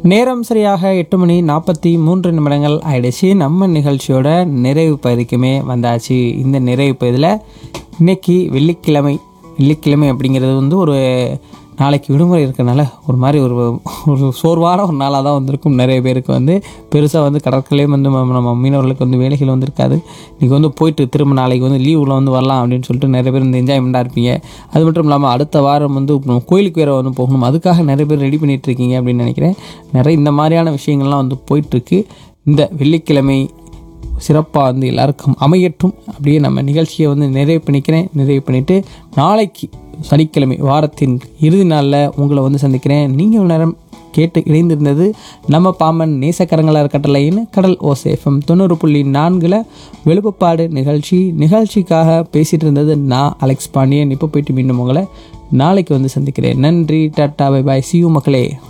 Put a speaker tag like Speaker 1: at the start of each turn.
Speaker 1: நேரம் சரியாக எட்டு மணி நாற்பத்தி மூன்று நிமிடங்கள் ஆயிடுச்சு நம்ம நிகழ்ச்சியோட நிறைவு பகுதிக்குமே வந்தாச்சு இந்த நிறைவு பகுதியில் இன்னைக்கு வெள்ளிக்கிழமை வெள்ளிக்கிழமை அப்படிங்கிறது வந்து ஒரு நாளைக்கு விடுமுறை இருக்கனால ஒரு மாதிரி ஒரு ஒரு சோர்வான ஒரு நாளாக தான் வந்திருக்கும் நிறைய பேருக்கு வந்து பெருசாக வந்து கடற்கரையிலே வந்து நம்ம நம்ம மீனவர்களுக்கு வந்து வேலைகள் வந்து இருக்காது இன்றைக்கி வந்து போயிட்டு திரும்ப நாளைக்கு வந்து லீவில் வந்து வரலாம் அப்படின்னு சொல்லிட்டு நிறைய பேர் இந்த என்ஜாய்மெண்ட்டாக இருப்பீங்க அது மட்டும் இல்லாமல் அடுத்த வாரம் வந்து நம்ம கோயிலுக்கு வேறு வந்து போகணும் அதுக்காக நிறைய பேர் ரெடி பண்ணிட்டு இருக்கீங்க அப்படின்னு நினைக்கிறேன் நிறைய இந்த மாதிரியான விஷயங்கள்லாம் வந்து போயிட்டுருக்கு இந்த வெள்ளிக்கிழமை சிறப்பாக வந்து எல்லாருக்கும் அமையட்டும் அப்படியே நம்ம நிகழ்ச்சியை வந்து நிறைவு பண்ணிக்கிறேன் நிறைவு பண்ணிவிட்டு நாளைக்கு சனிக்கிழமை வாரத்தின் இறுதி நாளில் உங்களை வந்து சந்திக்கிறேன் நீங்கள் இவ்வளவு நேரம் கேட்டு இணைந்திருந்தது நம்ம பாம்பன் நேசக்கரங்களா இருக்கட்டலைன்னு கடல் ஓசேஃபம் தொண்ணூறு புள்ளி நான்கில் வெளுப்பப்பாடு நிகழ்ச்சி நிகழ்ச்சிக்காக பேசிகிட்டு இருந்தது நான் அலெக்ஸ் பாண்டியன் இப்போ போயிட்டு மீண்டும் உங்களை நாளைக்கு வந்து சந்திக்கிறேன் நன்றி டாட்டா பை பாய் சியூ மக்களே